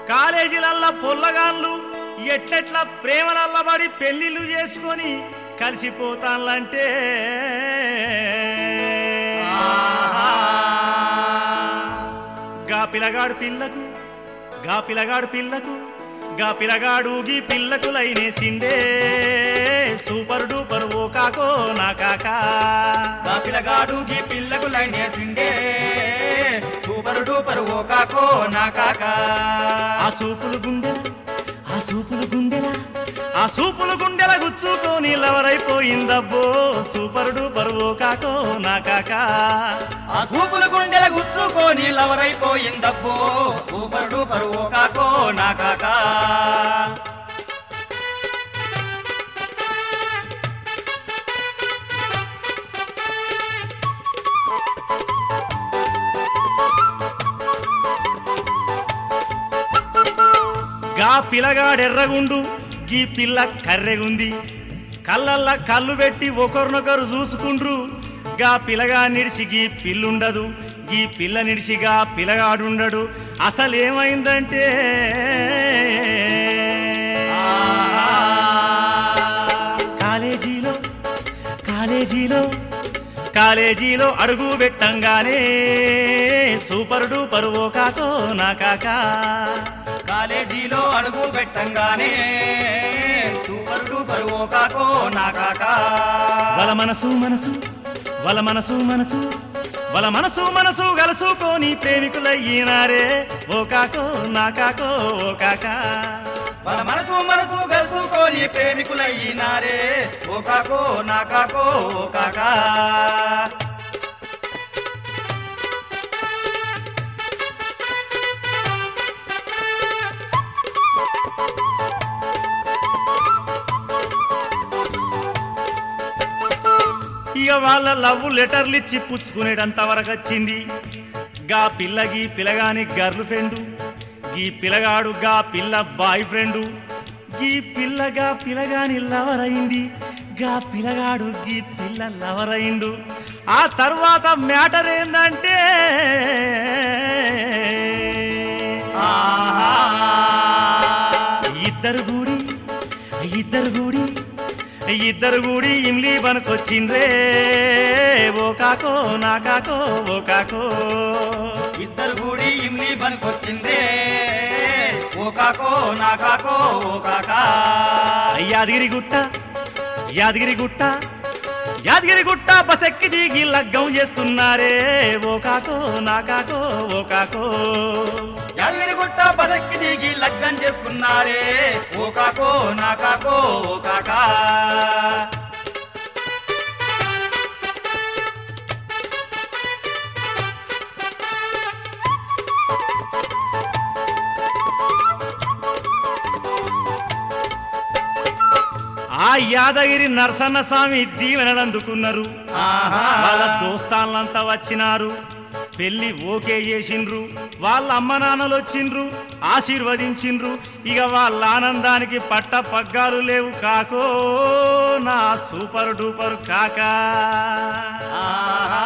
కాలేజీలల్లా పొల్లగాళ్ళు ఎట్లెట్లా ప్రేమలల్లబడి పెళ్లిళ్ళు చేసుకొని కలిసిపోతాన్లంటే గా పిలగాడు పిల్లకు గా పిలగాడు పిల్లకు గా పిలగాడు గీ పిల్లకు లైనేసిండే సూపర్ డూపర్ ఓ కాకో నా కాకా గా పిల్లగాడు గీ పిల్లకు లైన్ వేసిండే సూపర్ డూపర్ ఓ కాకో నా కాకా ఆ సూపులు గుండెల ఆ సూపులు గుండెల ఆ సూపులు గుండెల గుచ్చుకొని లవరైపోయిందబ్బో సూపర్ డూపర్ ఓ కాకో నా కాకా ఆ సూపులు గుండెల గుచ్చుకొని లవరైపోయిందబ్బో సూపర్ డూపర్ ఓ కాకో నా కాకా గా పిల్లగాడెర్రగుండు గీ పిల్ల కర్రెగుంది కళ్ళల్లా కళ్ళు పెట్టి ఒకరినొకరు చూసుకుండ్రు గా పిల్లగా నిడిసి గీ పిల్లుండదు గీ పిల్ల నిడిసి గా పిల్లగాడుండడు అసలేమైందంటే కాలేజీలో కాలేజీలో కాలేజీలో అడుగు పెట్టంగానే సూపర్ డూపర్ ఓ కాకో నా కాకా కాలేజీలో అడుగు పెట్టంగానే సూపర్ డూపర్ ఓ కాకో నా కాకా వల మనసు మనసు వల మనసు మనసు వల మనసు మనసు గలుసుకొని ప్రేమికులయ్యినారే ఓ కాకో నా కాకో ఓ కాకా వాళ్ళ మనసు మనసు కలుసుకొని ప్రేమికులయ్యినారే ఓ కాకో నా కాకో ఓ కాకా ఇక వాళ్ళ లవ్ లెటర్లు ఇచ్చి పుచ్చుకునేటంత వరకు వచ్చింది గా పిల్లగి పిల్లగాని గర్ల్ ఫ్రెండు గీ పిల్లగాడు గా పిల్ల బాయ్ ఫ్రెండు గీ పిల్లగా పిల్లగాని లవర్ అయింది గా పిల్లగాడు గీ పిల్ల లవర్ అయిండు ఆ తర్వాత మ్యాటర్ ఏందంటే ఇద్దరు గూడి ఇద్దరు గూడి ఇద్దరు గూడి ఇమ్లీ బనకొచ్చిండ్రే ఓ కాకో నా కాకో ఓ కాకో ఇద్దరు కూడి ఇమ్లి పనికొచ్చిందే ఓ కాకో నా కాకో ఓ కాకా యాదగిరి గుట్ట యాదగిరి గుట్ట యాదగిరి గుట్ట బసెక్కి దిగి లగ్గం చేసుకున్నారే ఓ కాకో నా కాకో ఓ కాకో యాదగిరిగుట్ట బసక్కి దిగి లగ్గం చేసుకున్నారే ఓ కాకో నా కాకో ఓ కాకా ఆ యాదగిరి నరసన్న స్వామి దీవెనలు అందుకున్నారు ఆహా. వాళ్ళ దోస్తాన్లంతా వచ్చినారు పెళ్లి ఓకే చేసిండ్రు వాళ్ళ అమ్మ నాన్నలు వచ్చిండ్రు ఆశీర్వదించిండ్రు ఇక వాళ్ళ ఆనందానికి పట్ట పగ్గాలు లేవు కాకో నా సూపర్ డూపర్ కాకా ఆహా.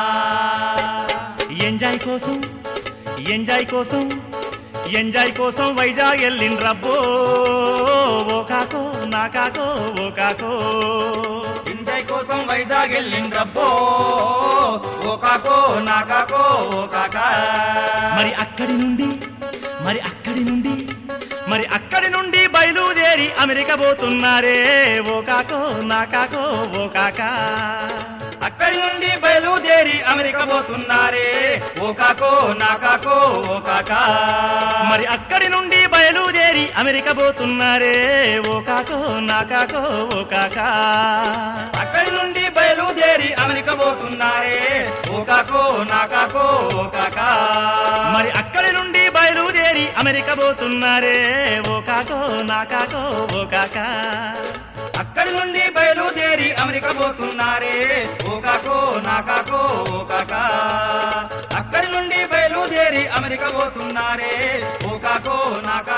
ఎంజాయ్ కోసం ఎంజాయ్ కోసం ఎంజాయ్ కోసం వైజాగ్ వెళ్ళిండ్రబ్బో ఓ కాకో నా కాకో ఓ కాకో ఇంజయ్ కోసం వైజాగ్ వెళ్ళిండ్రబ్బో ఓ కాకో నా కాకో ఓ కాకా మరి అక్కడి నుండి మరి అక్కడి నుండి మరి అక్కడి నుండి బయలుదేరి అమెరికా పోతున్నారే ఓ కాకో నా కాకో ఓ కాకా అక్కడి నుండి బయలుదేరి అమెరికా పోతున్నారే ఓ కాకో నా కాకో ఓ కాకా మరి అక్కడి నుండి బయలుదేరి అమెరికా పోతున్నారే ఓ కాకో నా కాకో ఓ కాకా అక్కడి నుండి బయలుదేరి అమెరికా పోతున్నారే ఓ కాకో నా కాకో ఓ కాకా మరి అక్కడి నుండి బయలుదేరి అమెరికా పోతున్నారే ఓ కాకో నా కాకో ఓ కాకా అక్కడి నుండి బయలుదేరి అమెరికా పోతున్నారే ఓ కాకో నా కాకో ఓ కాకా అక్కడి నుండి బయలుదేరి అమెరికా పోతున్నారే ఓ కాకో నా కాకో